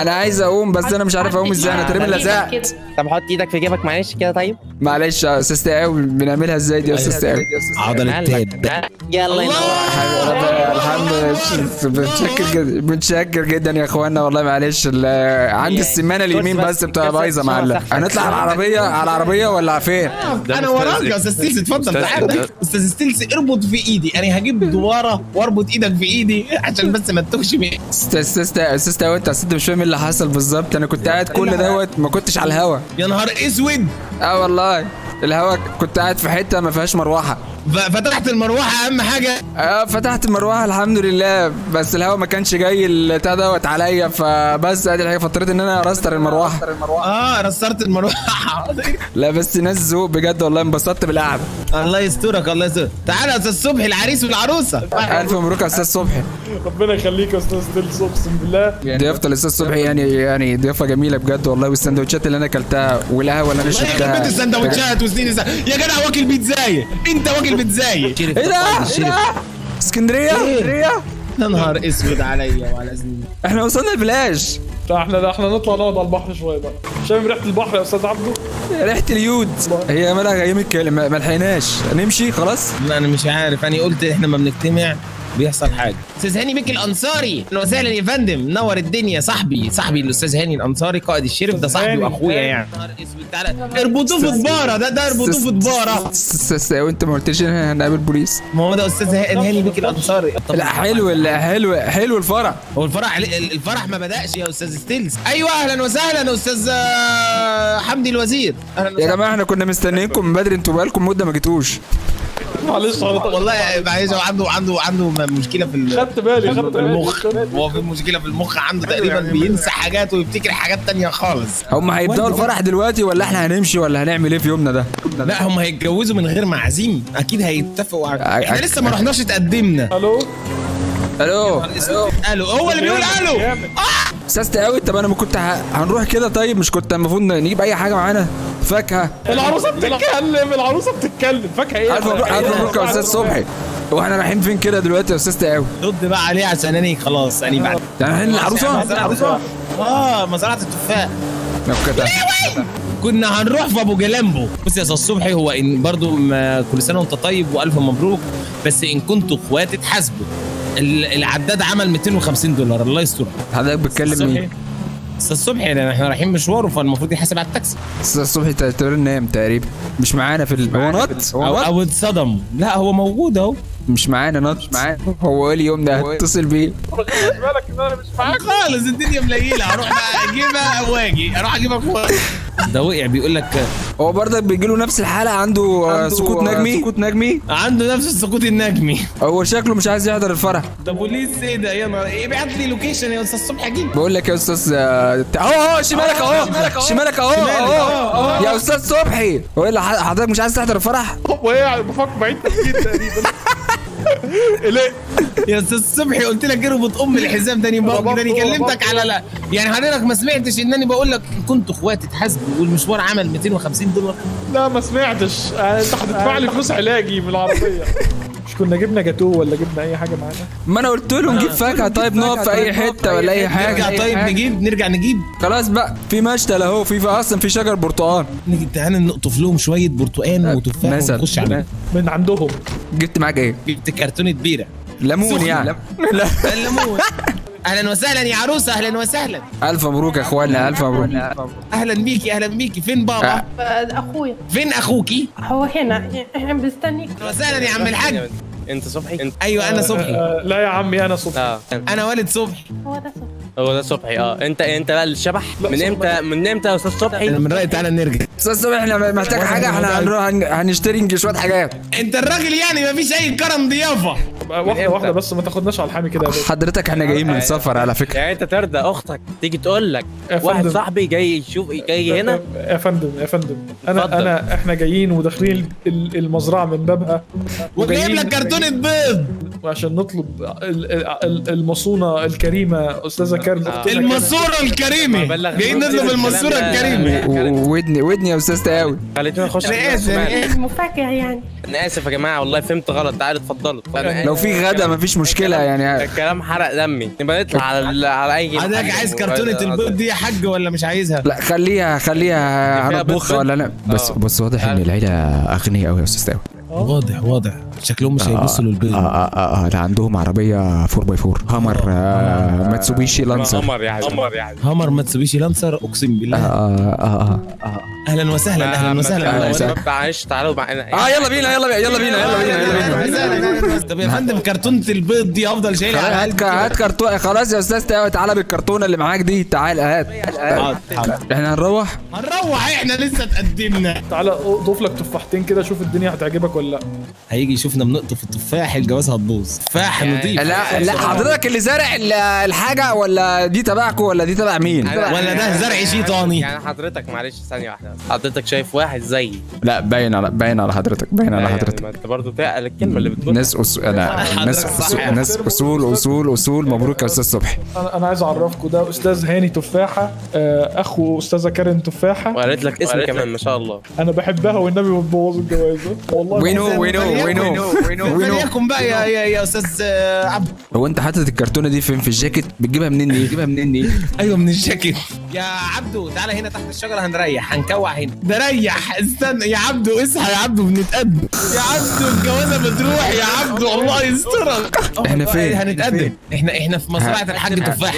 انا عايز اقوم بس انا مش عارف اقوم ازاي انا تقريبا لزقت طب حط ايدك في جيبك معلش كده طيب معلش يا استاذ تقاوي بنعملها ازاي دي يا استاذ تقاوي عضلة تاب يلا ينور الحمد لله بنشكر جدا بنشكر جدا يا اخوانا والله معلش ال- عندي السمانه اليمين بس بتبقى بايظه معلم هنطلع على العربيه على العربيه ولا فين؟ انا وراك يا استاذ ستيلز اتفضل تعالى استاذ ستيلز اربط في ايدي انا هجيب دواره واربط ايدك في ايدي عشان بس ما تتوهش مني استاذ استاذ استاذ تقاوي انت أصل انت مش فاهم ايه اللي حصل بالظبط انا كنت قاعد كل دوت ما كنتش على الهوا يا نهار اسود اه والله الهوا كنت قاعد في حته ما فيهاش مروحه ف- فتحت المروحه اهم حاجه اه فتحت المروحه الحمد لله بس الهوا ما كانش جاي البتاع دوت عليا فبس ادي الحاجه فاضطريت ان انا ارستر المروحه اه رسترت المروحه لا بس ناس ذوق بجد والله انبسطت بالقعده الله يسترك الله يسترك تعالى يا استاذ صبحي العريس والعروسه الف مبروك يا استاذ صبحي ربنا يخليك يا استاذ ستيلز اقسم بالله ضيافه الاستاذ صبحي يعني يعني ضيافه جميله بجد والله والسندوتشات اللي انا اكلتها والقهوه اللي انا الله يخرب بيت شربتها السندوتشات وسنين الس- يا جدع واكل بيتزاي انت واكل بيتزاي ايه ده؟ ايه ده؟ اسكندريه؟ اسكندريه؟ يا نهار اسود عليا وعلى سنين احنا وصلنا البلاش لا احنا لا احنا نطلع نقعد على البحر شويه بقى شايف ريحه البحر يا استاذ عبده ريحه اليود هي مالها ايام الكلام ما ما لحقناش نمشي خلاص لا انا مش عارف انا قلت احنا ما بنجتمع بيحصل حاجه استاذ هاني بيك الانصاري اهلا وسهلا يا فندم منور الدنيا صاحبي صاحبي الاستاذ هاني الانصاري قائد الشرف ده صاحبي هاني، واخويا هاني. يعني نهار اسود تعالى اربطوه في دباره ده ده اربطوه في دباره استاذ وانت ما قلتليش ان احنا هنقابل بوليس ما هو ده استاذ هاني هاني بيك الانصاري طب لا حلو لا حلو حلو الفرع هو الفرح الفرح ما بداش يا استاذ ستيلز ايوه اهلا وسهلا يا استاذ آه، حمدي الوزير اهلا يا وسهلا جماعه احنا كنا مستنيينكم من بدري انتوا بقالكم مده ما جيتوش معلش حضرتك والله معلش هو عنده عنده عنده مشكله في ال- خدت بالي خدت في بالي المخ هو في مشكله في المخ عنده تقريبا بينسى حاجات ويفتكر حاجات تانية خالص هم هيبداوا الفرح دلوقتي ولا احنا هنمشي ولا هنعمل ايه في يومنا ده لا هم هيتجوزوا من غير معازيم اكيد هيتفقوا على أ- احنا أ- لسه ما رحناش اتقدمنا الو الو الو هو اللي بيقول الو جامد. استاذ تقاوي طب انا ما كنت ه- هنروح كده طيب مش كنت المفروض نجيب اي حاجه معانا فاكهه العروسه بتتكلم العروسه بتتكلم فاكهه ايه الف مبروك الف مبروك يا استاذ صبحي هو احنا رايحين فين كده دلوقتي يا استاذ تقاوي رد بقى عليه عشان انا خلاص انا بعد يعني رايحين العروسه العروسه اه مزرعه التفاح طب كده. كنا هنروح في ابو جلامبو بص يا استاذ صبحي هو ان برضو ما كل سنه وانت طيب والف مبروك بس ان كنتوا اخوات اتحاسبوا ال- العداد عمل 250 دولار الله يستر حضرتك بتكلم مين؟ استاذ صبحي يعني احنا رايحين مشوار فالمفروض يحاسب على التاكسي استاذ صبحي تقريبا نام تقريبا مش معانا في ال... هو نط او هو نط او اتصدم لا هو موجود اهو مش معانا نط مش معانا هو ايه اليوم ده هتصل بيه خد بالك ان انا مش معاك خالص الدنيا مليله اروح بقى اجيبها واجي اروح اجيبها واجي ده وقع بيقول لك هو برضك بيجي له نفس الحاله عنده, آه، سقوط نجمي سقوط نجمي عنده نفس السقوط النجمي هو شكله مش عايز يحضر الفرح ده بوليس ايه ده يا نهار ايه ابعت لي لوكيشن يا استاذ صبحي اجيب بقول لك يا استاذ آه، اهو اهو شمالك اهو شمالك اهو اهو يا استاذ صبحي هو ايه اللي ح- حضرتك مش عايز تحضر الفرح وهي بفكر بعيد تفكير تقريبا ليه يا استاذ صبحي قلت لك اربط ام الحزام تاني بقى تاني كلمتك على لا يعني حضرتك ما سمعتش انني بقول لك كنتوا اخوات اتحاسبوا والمشوار عمل 250 دولار لا ما سمعتش آه، انت هتدفع لي فلوس علاجي من العربيه مش كنا جبنا جاتوه ولا جبنا اي حاجه معانا ما انا قلت له نجيب فاكهه طيب نقف في اي حته ولا اي نرجع حاجه طيب نجيب نرجع نجيب خلاص بقى في مشتل اهو في في اصلا في شجر برتقال نيجي تعالى نقطف لهم شويه برتقان وتفاح مثلا. ونخش عليهم من عندهم جبت معاك ايه جبت كرتونه بيره ليمون سخنة. يعني لا الليمون اهلا وسهلا يا عروسه اهلا وسهلا الف مبروك يا اخوانا الف مبروك اهلا بيكي اهلا بيكي فين بابا اخويا فين اخوكي هو هنا احنا بنستنيك اهلا وسهلا يا عم الحاج انت صبحي انت ايوه انا صبحي آه، لا يا عمي انا صبحي اه انا والد صبحي هو ده صوت هو ده صبحي اه انت انت بقى الشبح لا، من صبحي. امتى من امتى يا استاذ صبحي انا من رايي تعالى نرجع استاذ صبحي احنا محتاج حاجه احنا هنروح هن- هنشتري نجي شويه حاجات انت الراجل يعني مفيش اي كرم ضيافه آه، واحده واحده بس ما تاخدناش على الحامي كده يا باشا حضرتك احنا جايين من سفر على فكره يعني انت ترضى اختك تيجي تقول لك يا واحد فندم. صاحبي جاي يشوف جاي هنا يا فندم يا فندم انا اتفضل. انا احنا جايين وداخلين ال- المزرعه من بابها وجايب لك كرتونه بيض وعشان نطلب ال- ال- ال- المصونه الكريمه استاذه كارم اختنا الماسوره الكريمه بلغ- جايين نطلب الماسوره الكلام ده. الكريمه و- ودني ودني يا استاذ تقاوي خليتوني اخش انا اسف انا اسف المفاجأة يعني انا اسف يا جماعه والله فهمت غلط تعالوا اتفضلوا أنا لو في غدا مفيش مشكله يعني الكلام حرق دمي نبقى نطلع على ال- على اي حضرتك عايز كرتونه البيض دي يا حاج ولا مش عايزها؟ لا خليها خليها فيها هنطبخها بيض؟ ولا لا بس آه. بس واضح ان العيله اغنياء قوي يا استاذ تاوي واضح واضح شكلهم مش هيبصوا اه للبيض اه اه, آه ده عندهم عربيه 4 باي 4 هامر آه ماتسوبيشي لانسر قمر يعني قمر يعني هامر ماتسوبيشي لانسر اقسم آه بالله آه آه آه. اهلا وسهلا اهلا وسهلا أهلاً وسهلا. معلش تعالوا معانا اه يلا بينا يلا بينا يلا بينا يلا بينا يلا بينا طب يا فندم كرتونه البيض دي افضل شايلها على هات قلبي هات كرتون خلاص يا استاذ تاوي تعالى بالكرتونه اللي معاك دي تعال هات حاضر، حاضر. احنا هنروح هنروح احنا لسه اتقدمنا تعالى ضيف لك تفاحتين كده شوف الدنيا هتعجبك ولا لا هيجي يشوفنا بنقطف التفاح الجواز هتبوظ تفاح نضيف لا لا حضرتك اللي زارع ال- الحاجه ولا دي تبعكم ولا دي تبع مين ولا ده زرع شيطاني يعني حضرتك معلش ثانيه واحده بس. حضرتك شايف واحد زيي لا باين على باين على حضرتك باين على يعني حضرتك ما انت برضه تعقل الكلمه اللي بتقول ناس أصول أنا ناس أصول ناس أصول أصول أصول مبروك يا أستاذ صبحي انا انا عايز اعرفكم ده استاذ هاني تفاحه آه، اخو استاذه كارين تفاحه وقالت لك اسم كمان ما شاء الله انا بحبها والنبي ما تبوظوا الجوازه والله وينو وينو وينو وينو فليكن بقى يا يا, يا استاذ آه، عبد هو أنت حاطط الكرتونة دي فين في الجاكيت بتجيبها منين دي؟ بتجيبها منين دي؟ ايوه من الجاكيت يا عبدو تعالى هنا تحت الشجره هنريح هنكوع هنا ده ريح استنى يا عبدو اصحى يا عبدو بنتقدم يا عبدو الجوازه بتروح يا عبدو الله يسترك إحنا فين؟ هنتقدم احنا احنا في مزرعه الحاج تفاح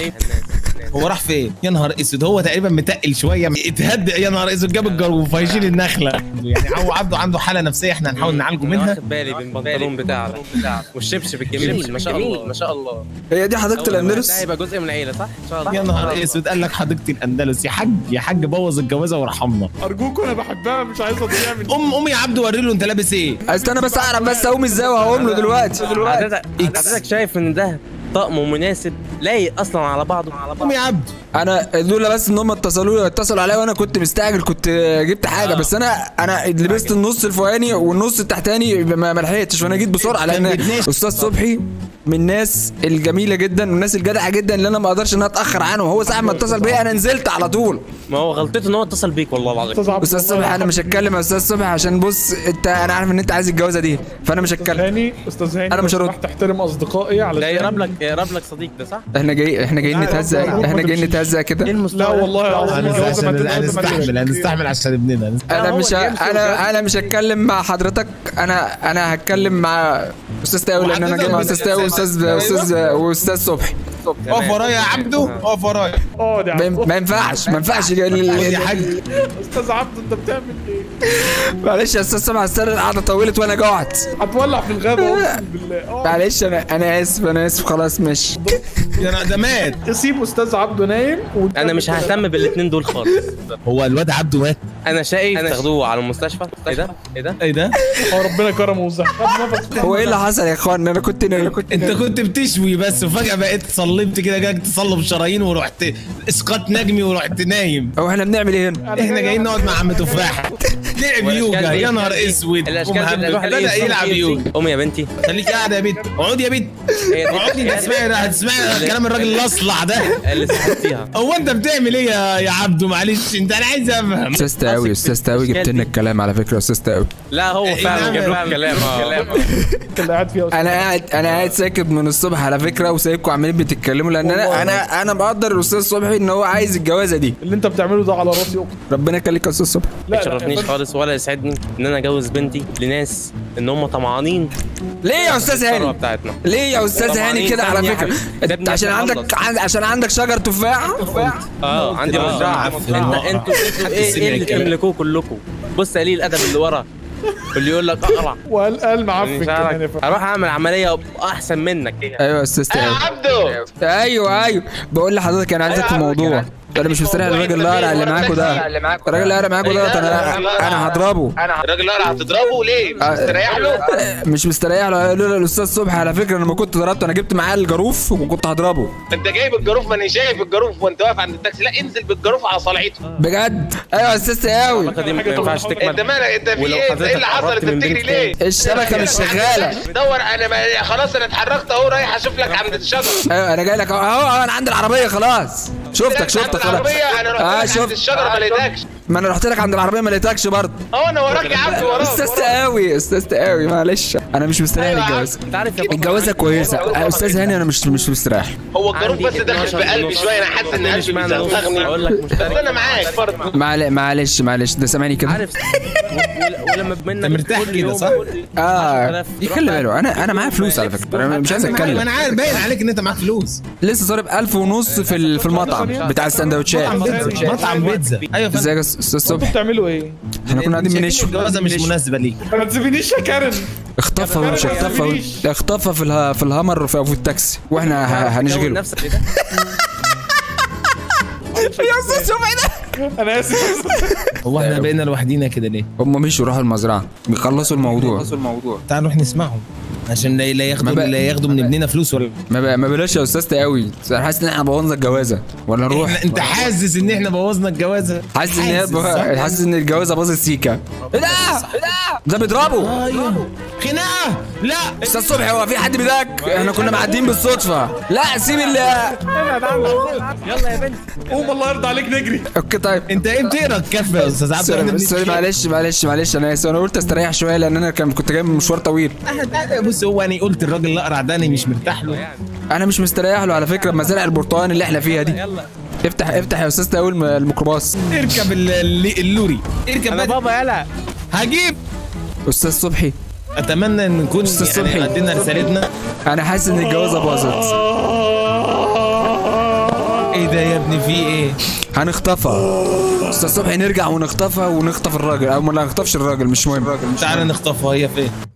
هو راح فين؟ يا نهار اسود هو تقريبا متقل شويه اتهدى يا نهار اسود جاب الجروف هيشيل النخله يعني هو عبده عنده حاله نفسيه احنا هنحاول نعالجه انا منها واخد بالي من البنطلون بتاعك والشبشب الجميل ما شاء الله ما شاء الله هي دي حديقة أول ما الأندلس؟ ده هيبقى جزء من العيله صح؟ ان شاء الله يا نهار اسود قال لك حديقه الاندلس يا حاج يا حاج بوظ الجوازه وارحمنا ارجوكم انا بحبها مش عايز اضيع من قوم قوم يا عبدو وري له انت لابس ايه استنى بس أعرف بس أقوم إزاي وهقوم له دلوقتي حضرتك حضرتك شايف ان ده طقم مناسب لايق اصلا على بعضه على قوم بعض يا عبدو انا دول بس ان هم اتصلوا اتصلوا عليا وانا كنت مستعجل كنت جبت حاجه بس انا انا لبست النص الفوقاني والنص التحتاني ما ما لحقتش وانا جيت بسرعه لان بيتناسب. استاذ صبحي من الناس الجميله جدا والناس الجدعه جدا اللي انا ما اقدرش ان انا اتاخر عنهم هو ساعه ما اتصل بيا انا نزلت على طول ما هو غلطته ان هو اتصل بيك والله العظيم استاذ عبد استاذ صبحي انا مش هتكلم يا استاذ صبحي عشان بص انت انا عارف ان انت عايز الجوازه دي فانا مش استاذ هتكلم هاني استاذ هاني أنا مش هرد. لو سمحت تحترم اصدقائي على ده يقرب لك يقرب لك صديق ده صح؟ احنا جاي احنا جايين لا، نتهزق لا، احنا لا، جايين لا، نتهزق كده لا والله العظيم الجوازه ما تبقى هنستحمل هنستحمل عشان ابننا انا هو مش ه... اللي يمشي انا انا مش هتكلم مع حضرتك انا انا هتكلم مع استاذ تاوي لان انا جاي مع استاذ تاوي واستاذ استاذ واستاذ صبحي اقف ورايا يا عبدو اقف ورايا اقعد يا ما عم ين- ما ينفعش ما ينفعش خد يا حاج استاذ عبد انت بتعمل ايه؟ معلش يا استاذ سامع السر القعده طولت وانا جوعت هتولع في الغابه اقسم بالله اقعد. معلش انا انا اسف انا اسف خلاص مش يا ده مات سيب استاذ عبده نايم ونكمل انا مش ههتم بالاثنين دول خالص هو الواد عبده مات انا شايف تاخدوه على المستشفى ايه ده؟ ايه ده؟ ايه ده اه ربنا كرمه وزح خد نفس هو ايه اللي حصل يا اخوان انا كنت نايم انت كنت بتشوي بس وفجاه بقيت صلبت كده جالك تصلب شرايين ورحت اسقاط نجمي ورحت نايم هو احنا بنعمل ايه هنا احنا جايين نقعد مع عم تفاح لعب يوجا يا نهار اسود الاشكال دي بتروح بدا لإيه؟ يلعب يوجا قومي يا بنتي خليك قاعده يا بنت اقعدي يا بنت هي دي اقعدي انت تسمعي هتسمعي كلام الراجل الاصلع ده اللي سحبتيها هو انت بتعمل ايه يا يا عبدو معلش انت انا عايز افهم استاذ تاوي استاذ تاوي جبت لنا الكلام على فكره يا استاذ تاوي لا هو فعلا نعم، جاب لكم فعلا. كلام اه اللي قاعد فيها انا قاعد انا قاعد ساكت من الصبح على فكره وسايبكم عمالين بتتكلموا لان انا والله. انا انا بقدر الاستاذ صبحي ان هو عايز الجوازه دي اللي انت بتعمله ده على راسي اقسم ربنا يخليك يا استاذ صبحي ما لا يشرفنيش لا خالص ولا يسعدني ان انا اجوز بنتي لناس ان هم طمعانين ليه يا استاذ الثروه هاني بتاعتنا ليه يا استاذ طبعاً هاني إيه كده على ثانية يا فكره حبيبي؟ ده ابني انت عشان عشان عندك أخلص. عن- عشان عندك شجر تفاح اه عندي آه، مزرعه عفوا. انت انتوا انتوا ايه السنة ايه اللي الكلام. تملكوه كلكم بص قليل الادب اللي ورا واللي يقول لك اقرع وقال قال معفن مش كمان يا عارف فندم. اروح اعمل عمليه احسن منك ايوه يا استاذ تاوي عبدو ايوه ايوه بقول لحضرتك انا عايزك في موضوع انا مش مستريح للراجل القرع اللي معاكوا ده الراجل اللي قرع معاكوا ده انا انا هضربه الراجل اللي هتضربه ليه؟ مش آه. مستريح له؟ مش مستريح له قالوا له الاستاذ صبحي على فكره لما كنت ضربته انا جبت معاه الجاروف وكنت هضربه انت جايب الجاروف ما انا شايف الجاروف وانت واقف عند التاكسي لا انزل بالجاروف على صلعته بجد ايوه يا استاذ تاوي الحركه دي ما ينفعش انت تكمل مالك انت في ولو ايه؟ انت ايه اللي حضرتك حصل؟ قربت انت من بتجري بنت ليه؟ الشبكه مش شغاله دور انا ما خلاص انا اتحركت اهو رايح اشوف لك عند الشجره ايوه انا جاي لك اهو اهو انا عند العربيه خلاص شفتك شفتك خلاص العربيه انا رحت اه لك عند شفت الشجره ما لقيتكش ما انا رحت لك عند العربيه ما لقيتكش برضه اه انا وراك يا عم وراك استاذ وراك. قوي استاذ قوي معلش انا مش مستريح أيوة يا عم. للجواز انت عارف يا بابا الجوازه كويسه آه، استاذ هاني انا مش مش مستريح هو الجروف عندي بس داخل 12 بقلبي ونص. شويه انا حاسس ان مش قلبي معنى نص. بيزغزغني اقول لك بس مشترك انا معاك برضه معل- معلش معلش ده سامعني كده عارف ول- ولما منك مرتاح كل كده، يوم صح؟ تقول لي اه 10,000 يخلي باله انا انا معايا فلوس على فكره انا مش عايز ما اتكلم انا عارف باين عليك ان انت معاك فلوس لسه صارف ألف ونص في ال- في المطعم بتاع السندوتشات مطعم بيتزا مطعم بيتزا ايوه فندم. ازيك يا استاذ صبحي بتعملوا ايه؟ احنا كنا قاعدين شايفين بنشوي الجوازه مش مناسبه ليك ما تسيبنيش يا كارن اختفى مش اختفى اختفى في اله- في الهامر في في التاكسي واحنا ه- تكون هنشغله نفسك كده يا استاذ صبحي ده انا اسف هو احنا بقينا لوحدينا كده ليه؟ هم مشوا راحوا المزرعه بيخلصوا الموضوع تعال نروح نسمعهم عشان لا لا ياخدوا ما بقى- لا ياخدوا من ابننا فلوس ولا ما بقى ما بلاش يا استاذ قوي انا حاسس ان احنا بوظنا الجوازه ولا نروح إحنا- انت حاسس ان احنا بوظنا الجوازه حاسس ان هي حاسس، صح؟ حاسس ان الجوازه باظت سيكا ايه ده ايه ده ده بيضربه ايوه خناقه لا استاذ صبحي هو في حد بيضايقك احنا كنا معديين بالصدفه لا سيب ال يلا يا بنت قوم الله يرضى عليك نجري اوكي طيب انت ايه بتقرا الكف يا استاذ عبد سوري الرحمن سوري معلش معلش معلش انا اسف انا قلت استريح شويه لان انا كان كنت جاي من مشوار طويل بص هو انا قلت الراجل الاقرع ده انا مش مرتاح له انا مش مستريح له على فكره مزارع البرتقال اللي احنا فيها دي يلا افتح افتح يا استاذ تقول الميكروباص اركب ال- ال- اللوري اركب انا بقى. بابا يلا هجيب استاذ صبحي اتمنى ان نكون أستاذ صبحي. يعني قدمنا رسالتنا انا حاسس ان الجوازه باظت ايه ده يا ابني في ايه هنخطفها استاذ صبحي نرجع ونخطفها ونخطف الراجل او ما نخطفش الراجل مش مهم تعالى نخطفها هي فين